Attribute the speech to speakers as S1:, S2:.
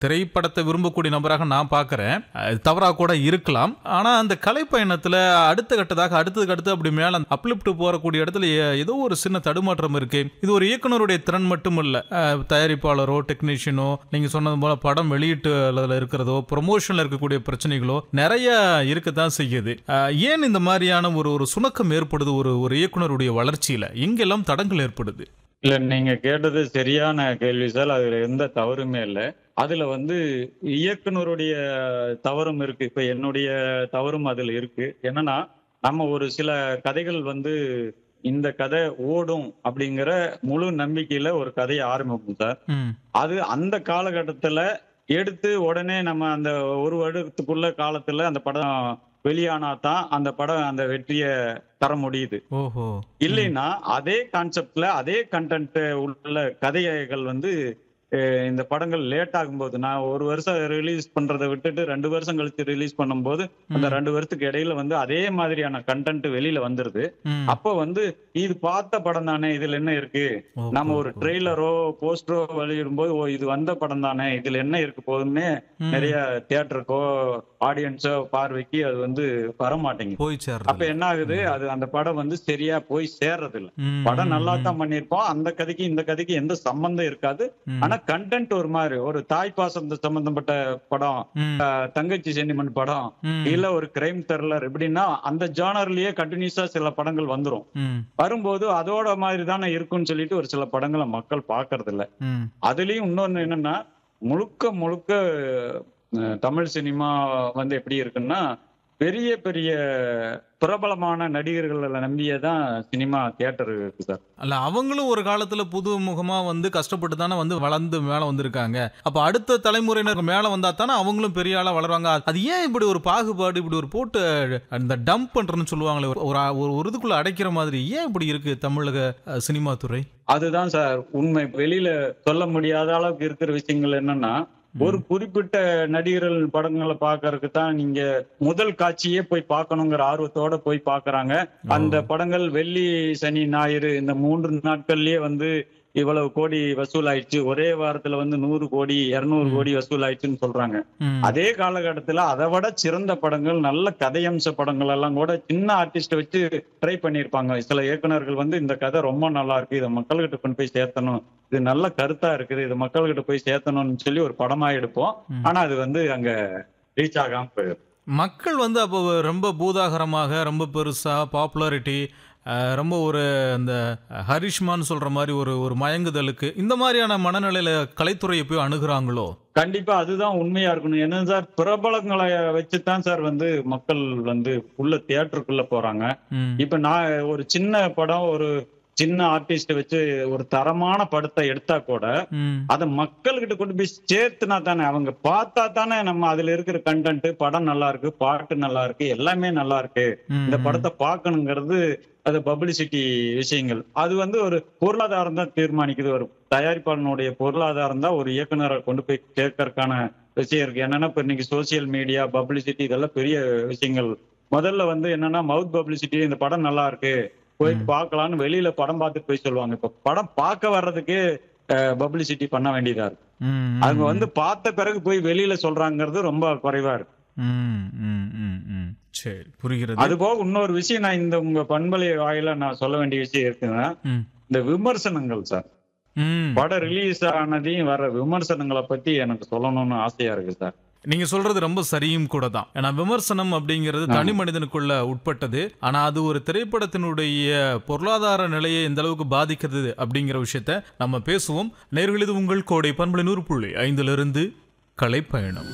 S1: திரைப்படத்தை விரும்பக்கூடிய நபராக நான் பார்க்கறேன் அது தவறா கூட இருக்கலாம் ஆனா அந்த கலை பயணத்துல அடுத்த கட்டதாக அடுத்ததுக்கு அடுத்து அப்படி மேல அப்லிப்ட் போறக்கூடிய இடத்துல ஏ- ஏதோ ஒரு சின்ன தடுமாற்றம் இருக்கு இது ஒரு இயக்குனருடைய திறன் மட்டும் இல்ல அஹ், தயாரிப்பாளரோ டெக்னீஷியனோ நீங்க சொன்னது போல படம் வெளியீட்டுல இருக்கிறதோ ப்ரொமோஷன்ல இருக்கக்கூடிய பிரச்சனைகளோ நிறைய இருக்கத்தான் செய்யுது அஹ், ஏன் இந்த மாதிரியான ஒரு ஒரு சுணக்கம் ஏற்படுது ஒரு ஒரு இயக்குனருடைய வளர்ச்சியில எங்கெல்லாம் தடங்கள் ஏற்படுது
S2: இல்ல நீங்க கேட்டது சரியான கேள்வி சார் அதுல எந்த தவறுமே இல்லை அதுல வந்து இயக்குனருடைய தவறும் இருக்கு இப்ப என்னுடைய தவறும் அதுல இருக்கு என்னன்னா நம்ம ஒரு சில கதைகள் வந்து இந்த கதை ஓடும் அப்படிங்கிற முழு நம்பிக்கையில ஒரு கதையை ஆரம்பிப்போம் சார்
S1: ம்
S2: அது அந்த காலகட்டத்துல எடுத்து உடனே நம்ம அந்த ஒரு வருடத்துக்குள்ள காலத்துல அந்த படம் வெளியானா தான் அந்த படம் அந்த வெற்றியை தர முடியுது
S1: ஓஹோ
S2: இல்லைன்னா அதே கான்செப்ட்ல அதே கண்டென்ட் உள்ள கதைகள் வந்து அஹ், இந்த படங்கள் லேட் ஆகும்போது நான் ஒரு வருஷம் ரிலீஸ் பண்றதை விட்டுட்டு ரெண்டு வருஷம் கழிச்சு ரிலீஸ் பண்ணும்போது அந்த
S1: ம்.
S2: ரெண்டு வருஷத்துக்கு இடையில வந்து அதே மாதிரியான கண்டென்ட் வெளியில வந்துருது
S1: ம்.
S2: அப்போ வந்து இது பார்த்த படம் தானே இதுல என்ன இருக்கு
S1: ஓஹோ.
S2: நம்ம ஒரு ட்ரெய்லரோ போஸ்டரோ வெளியிடும்போது ஓ இது வந்த படம் தானே இதுல என்ன இருக்கு போதுன்னு
S1: ம்.
S2: நிறைய தியேட்டருக்கோ ஆடியன்ஸோ பார்வைக்கு அது வந்து வர மாட்டேங்குது
S1: போய்
S2: அப்ப
S1: சேர்றது
S2: என்ன ஆகுது அது அந்த படம் வந்து சரியா போய் சேர்றது இல்ல
S1: ம்,
S2: படம் நல்லா
S1: ம்,
S2: தான் பண்ணிருப்போம் அந்த கதைக்கு இந்த கதைக்கு எந்த சம்பந்தம் இருக்காது
S1: ம்,
S2: ஆனா கண்டென்ட் ஒரு மாதிரி ஒரு தாய் பாசம் சம்பந்தப்பட்ட படம்
S1: ம்,
S2: அஹ், தங்கச்சி சென்டிமெண்ட் படம்
S1: ம்,
S2: இல்ல ஒரு கிரைம் த்ரில்லர் எப்படின்னா அந்த ஜானர்லயே கண்டினியூஸா சில படங்கள் வந்துரும்
S1: ம்,
S2: வரும்போது அதோட மாதிரி தானே இருக்கும்னு சொல்லிட்டு ஒரு சில படங்களை மக்கள் பாக்குறது இல்ல
S1: ம்,
S2: அதுலயும் இன்னொன்னு என்னன்னா முழுக்க முழுக்க அஹ், தமிழ் சினிமா வந்து எப்படி இருக்குன்னா பெரிய பெரிய பிரபலமான நடிகர்களை நம்பியே தான் சினிமா தியேட்டர் இருக்கு சார்
S1: அல்ல அவங்களும் ஒரு காலத்துல புது முகமா வந்து கஷ்டப்பட்டு தானே வந்து வளர்ந்து மேல வந்திருக்காங்க அப்ப அடுத்த தலைமுறையினர் மேல வந்தா தானே அவங்களும் பெரிய ஆளா வளருவாங்க அது ஏன் இப்படி ஒரு பாகுபாடு இப்படி ஒரு போட்டு அந்த டம்ப் பண்றதுன்னு சொல்லுவாங்களே ஒரு ஒரு ஒரு இதுக்குள்ள அடைக்கிற மாதிரி ஏன் இப்படி இருக்கு தமிழக அஹ், சினிமா துறை
S2: அதுதான் சார் உண்மை வெளியில சொல்ல முடியாத அளவுக்கு இருக்கிற விஷயங்கள் என்னன்னா ஒரு குறிப்பிட்ட நடிகர்கள் படங்களை பார்க்கறதுக்கு தான் நீங்க முதல் காட்சியே போய் பார்க்கணுங்கிற ஆர்வத்தோட போய் பார்க்கறாங்க அந்த படங்கள் வெள்ளி சனி ஞாயிறு இந்த மூன்று நாட்கள்லயே வந்து இவ்வளவு கோடி வசூல் ஆயிடுச்சு ஒரே வாரத்துல வந்து நூறு கோடி இருநூறு
S1: ம்.
S2: கோடி வசூல் ஆயிடுச்சுன்னு சொல்றாங்க
S1: ம்,
S2: அதே காலகட்டத்துல அதை விட சிறந்த படங்கள் நல்ல கதையம்ச படங்கள் எல்லாம் கூட சின்ன ஆர்டிஸ்ட வச்சு ட்ரை பண்ணியிருப்பாங்க சில இயக்குனர்கள் வந்து இந்த கதை ரொம்ப நல்லா இருக்கு இதை மக்கள்கிட்ட கொண்டு போய் சேர்த்தணும் இது நல்ல கருத்தா இருக்குது இது மக்கள்கிட்ட போய் சேர்த்தணும்னு சொல்லி ஒரு படமா எடுப்போம்
S1: ம்.
S2: ஆனா அது வந்து அங்க ரீச் ஆகாம போயிடும்
S1: மக்கள் வந்து அப்போ ரொம்ப பூதாகரமாக ரொம்ப பெருசா பாப்புலாரிட்டி ரொம்ப ஒரு அந்த ஹரிஷ்மான்னு சொல்ற மாதிரி ஒரு ஒரு மயங்குதலுக்கு இந்த மாதிரியான மனநிலையில கலைத்துறையை போய் அணுகுறாங்களோ
S2: கண்டிப்பா அதுதான் உண்மையா இருக்கணும் என்ன சார் பிரபலங்களை வச்சுதான் சார் வந்து மக்கள் வந்து உள்ள தியேட்டருக்குள்ள போறாங்க
S1: ம்,
S2: இப்ப நான் ஒரு சின்ன படம் ஒரு சின்ன ஆர்டிஸ்ட வச்சு ஒரு தரமான படத்தை எடுத்தா கூட
S1: ம்,
S2: அதை மக்கள்கிட்ட கொண்டு போய் சேர்த்துனா தானே அவங்க பார்த்தா தானே நம்ம அதுல இருக்கிற கண்டென்ட் படம் நல்லா இருக்கு பாட்டு நல்லா இருக்கு எல்லாமே நல்லா இருக்கு
S1: ம்,
S2: இந்த படத்தை பார்க்கணுங்கிறது அது பப்ளிசிட்டி விஷயங்கள் அது வந்து ஒரு பொருளாதாரம் தான் தீர்மானிக்குது ஒரு தயாரிப்பாளனுடைய பொருளாதாரம் தான் ஒரு இயக்குனரை கொண்டு போய் சேர்க்கறதுக்கான விஷயம் இருக்கு என்னன்னா இப்ப இன்னைக்கு சோசியல் மீடியா பப்ளிசிட்டி இதெல்லாம் பெரிய விஷயங்கள் முதல்ல வந்து என்னன்னா மவுத் பப்ளிசிட்டி இந்த படம் நல்லா இருக்கு போய்
S1: ம்.
S2: பார்க்கலாம்னு வெளியில படம் பார்த்துட்டு போய் சொல்லுவாங்க இப்ப படம் பார்க்க வர்றதுக்கு பப்ளிசிட்டி பண்ண வேண்டியதா இருக்கு
S1: ம்,
S2: அவங்க வந்து பார்த்த பிறகு போய் வெளியில சொல்றாங்கிறது ரொம்ப குறைவா இருக்கு
S1: ம், ம், ம், ம். சரி புரிகிறது
S2: அது போக இன்னொரு விஷயம் நான் இந்த உங்க பண்பலை வாயில நான் சொல்ல வேண்டிய விஷயம் இருக்குன்னா
S1: ம்,
S2: இந்த விமர்சனங்கள் சார்
S1: ம்.
S2: படம் ரிலீஸ் ஆனதையும் வர விமர்சனங்களை பத்தி எனக்கு சொல்லணும்னு ஆசையா இருக்கு சார்
S1: நீங்க சொல்றது ரொம்ப சரியும் கூட தான் ஏன்னா விமர்சனம் அப்படிங்கிறது
S2: ஆ.
S1: தனி மனிதனுக்குள்ள உட்பட்டது ஆனா அது ஒரு திரைப்படத்தினுடைய பொருளாதார நிலையை எந்த அளவுக்கு பாதிக்கிறது அப்படிங்கிற விஷயத்த நம்ம பேசுவோம் நேர்கள் இது உங்கள் கோடை பண்பலை நூறு புள்ளி ஐந்திலிருந்து கலைப்பயணம்